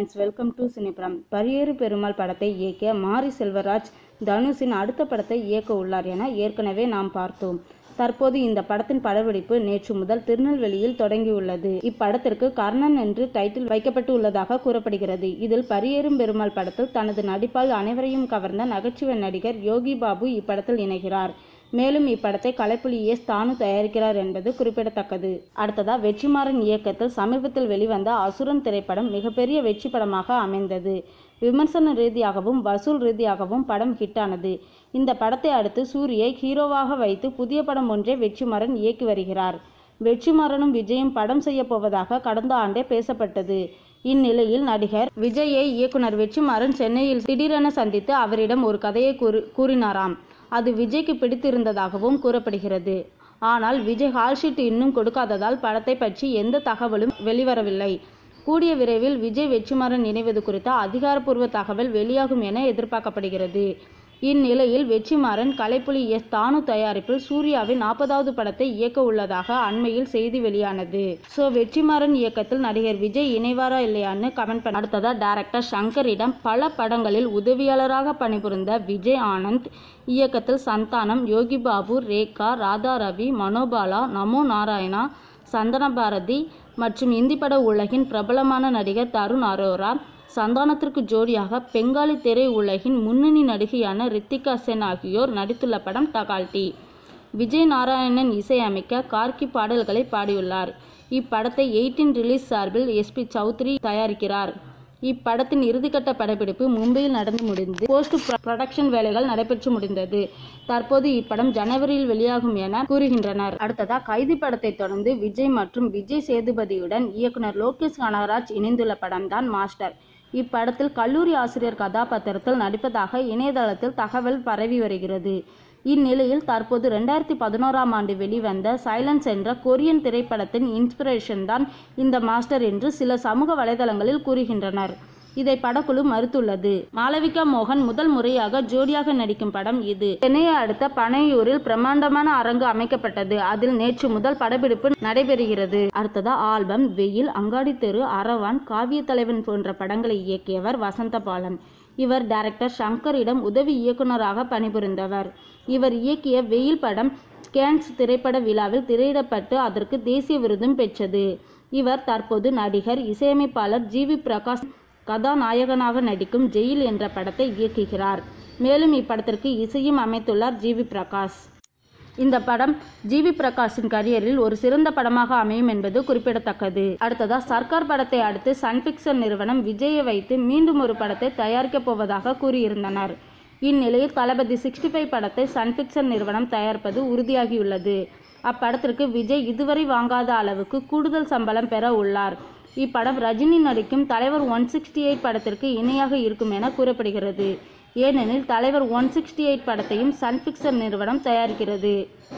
friends welcome to Cinipuram Pariyerum Perumal படத்தை இயக்கிய மாரி செல்வராஜ் தனுஷின் அடுத்த படத்தை இயக்க உள்ளார் என ஏற்கனவே நாம் பார்த்தோம் தற்போது இந்த படத்தின் படப்பிடிப்பு நேற்று முதல் திருநெல்வேலியில் தொடங்கியுள்ளது இப்படத்திற்கு கர்ணன் என்று டைட்டில் வைக்கப்பட்டு உள்ளதாக கூறப்படுகிறது இதில் பரியேறும் பெருமாள் படத்தில் தனது நடிப்பால் அனைவரையும் கவர்ந்த நகைச்சுவை நடிகர் யோகி பாபு இப்படத்தில் இணைகிறார் மேலும் இப்படத்தை கலைப்புலி எஸ் தானு தயாரிக்கிறார் என்பது குறிப்பிடத்தக்கது அடுத்ததா வெற்றிமாறன் இயக்கத்தில் சமீபத்தில் வெளிவந்த அசுரன் திரைப்படம் மிகப்பெரிய வெற்றி படமாக அமைந்தது விமர்சன ரீதியாகவும் வசூல் ரீதியாகவும் படம் ஹிட்டானது இந்த படத்தை அடுத்து சூரியை ஹீரோவாக வைத்து புதிய படம் ஒன்றை வெற்றிமாறன் இயக்கி வருகிறார் வெற்றிமாறனும் விஜயும் படம் செய்ய போவதாக கடந்த ஆண்டே பேசப்பட்டது இந்நிலையில் நடிகர் விஜயை இயக்குனர் வெற்றிமாறன் சென்னையில் திடீரென சந்தித்து அவரிடம் ஒரு கதையை கூறி கூறினாராம் அது விஜய்க்கு பிடித்திருந்ததாகவும் கூறப்படுகிறது ஆனால் விஜய் ஹால்ஷீட் இன்னும் கொடுக்காததால் படத்தை பற்றி எந்த தகவலும் வெளிவரவில்லை கூடிய விரைவில் விஜய் வெற்றிமாறன் இணைவது குறித்த அதிகாரப்பூர்வ தகவல் வெளியாகும் என எதிர்பார்க்கப்படுகிறது இந்நிலையில் வெற்றிமாறன் கலைப்புலி எஸ் தானு தயாரிப்பில் சூர்யாவின் நாற்பதாவது படத்தை இயக்க உள்ளதாக அண்மையில் செய்தி வெளியானது ஸோ வெற்றிமாறன் இயக்கத்தில் நடிகர் விஜய் இணைவாரா இல்லையான்னு கமெண்ட் பண்ண அடுத்ததா டைரக்டர் சங்கரிடம் பல படங்களில் உதவியாளராக பணிபுரிந்த விஜய் ஆனந்த் இயக்கத்தில் சந்தானம் யோகி பாபு ரேகா ராதா ரவி மனோபாலா நமோ நாராயணா சந்தன பாரதி மற்றும் இந்தி பட உலகின் பிரபலமான நடிகர் தருண் அரோரா சந்தானத்திற்கு ஜோடியாக பெங்காலி திரை உலகின் முன்னணி நடிகையான ரித்திகா சென் ஆகியோர் நடித்துள்ள படம் டகால்டி விஜய் நாராயணன் இசையமைக்க கார்கி பாடல்களை பாடியுள்ளார் இப்படத்தை எயிட்டின் ரிலீஸ் சார்பில் எஸ்பி சௌத்ரி தயாரிக்கிறார் இப்படத்தின் இறுதிக்கட்ட படப்பிடிப்பு மும்பையில் நடந்து முடிந்து போஸ்ட் ப்ரொடக்ஷன் வேலைகள் நடைபெற்று முடிந்தது தற்போது இப்படம் ஜனவரியில் வெளியாகும் என கூறுகின்றனர் அடுத்ததா கைதி படத்தை தொடர்ந்து விஜய் மற்றும் விஜய் சேதுபதியுடன் இயக்குனர் லோகேஷ் கனகராஜ் இணைந்துள்ள படம்தான் மாஸ்டர் இப்படத்தில் கல்லூரி ஆசிரியர் கதாபாத்திரத்தில் நடிப்பதாக இணையதளத்தில் தகவல் பரவி வருகிறது இந்நிலையில் தற்போது ரெண்டாயிரத்தி பதினோராம் ஆண்டு வெளிவந்த சைலன்ஸ் என்ற கொரியன் திரைப்படத்தின் இன்ஸ்பிரேஷன் தான் இந்த மாஸ்டர் என்று சில சமூக வலைதளங்களில் கூறுகின்றனர் இதை படக்குழு மறுத்துள்ளது மாளவிகா மோகன் முதல் முறையாக ஜோடியாக நடிக்கும் படம் இது சென்னையை அடுத்த பனையூரில் பிரம்மாண்டமான அரங்கு அமைக்கப்பட்டது அதில் நேற்று முதல் படப்பிடிப்பு நடைபெறுகிறது அடுத்ததா ஆல்பம் வெயில் அங்காடி தெரு அரவான் காவிய தலைவன் போன்ற படங்களை இயக்கியவர் வசந்தபாலன் இவர் டைரக்டர் சங்கரிடம் உதவி இயக்குநராக பணிபுரிந்தவர் இவர் இயக்கிய வெயில் படம் கேன்ஸ் திரைப்பட விழாவில் திரையிடப்பட்டு அதற்கு தேசிய விருதும் பெற்றது இவர் தற்போது நடிகர் இசையமைப்பாளர் ஜி வி பிரகாஷ் கதாநாயகனாக நடிக்கும் ஜெயில் என்ற படத்தை இயக்குகிறார் மேலும் இப்படத்திற்கு இசையும் அமைத்துள்ளார் ஜி வி பிரகாஷ் இந்த படம் ஜி வி பிரகாஷின் கரியரில் ஒரு சிறந்த படமாக அமையும் என்பது குறிப்பிடத்தக்கது அடுத்ததா சர்க்கார் படத்தை அடுத்து சன்பிக்சர் நிறுவனம் விஜயை வைத்து மீண்டும் ஒரு படத்தை தயாரிக்கப் போவதாக கூறியிருந்தனர் இந்நிலையில் தளபதி சிக்ஸ்டி ஃபைவ் படத்தை சன்பிக்சர் நிறுவனம் தயாரிப்பது உறுதியாகியுள்ளது அப்படத்திற்கு விஜய் இதுவரை வாங்காத அளவுக்கு கூடுதல் சம்பளம் பெற உள்ளார் இப்படம் ரஜினி நடிக்கும் தலைவர் ஒன் சிக்ஸ்டி எயிட் படத்திற்கு இணையாக இருக்கும் என கூறப்படுகிறது ஏனெனில் தலைவர் ஒன் சிக்ஸ்டி எயிட் படத்தையும் சன்பிக்சர் நிறுவனம் தயாரிக்கிறது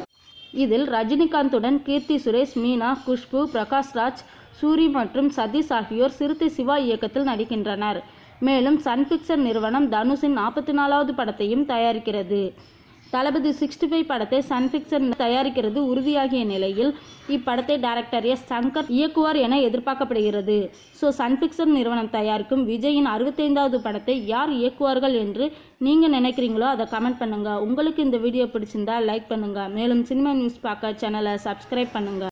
இதில் ரஜினிகாந்துடன் கீர்த்தி சுரேஷ் மீனா குஷ்பு பிரகாஷ்ராஜ் சூரி மற்றும் சதீஷ் ஆகியோர் சிறுத்தை சிவா இயக்கத்தில் நடிக்கின்றனர் மேலும் சன்பிக்சர் நிறுவனம் தனுஷின் நாற்பத்தி நாலாவது படத்தையும் தயாரிக்கிறது தளபதி சிக்ஸ்டி ஃபைவ் படத்தை சன்பிக்சர் தயாரிக்கிறது உறுதியாகிய நிலையில் இப்படத்தை டைரக்டர் எஸ் சங்கர் இயக்குவார் என எதிர்பார்க்கப்படுகிறது ஸோ சன்பிக்சர் நிறுவனம் தயாரிக்கும் விஜயின் அறுபத்தைந்தாவது படத்தை யார் இயக்குவார்கள் என்று நீங்கள் நினைக்கிறீங்களோ அதை கமெண்ட் பண்ணுங்கள் உங்களுக்கு இந்த வீடியோ பிடிச்சிருந்தா லைக் பண்ணுங்கள் மேலும் சினிமா நியூஸ் பார்க்க சேனலை சப்ஸ்கிரைப் பண்ணுங்கள்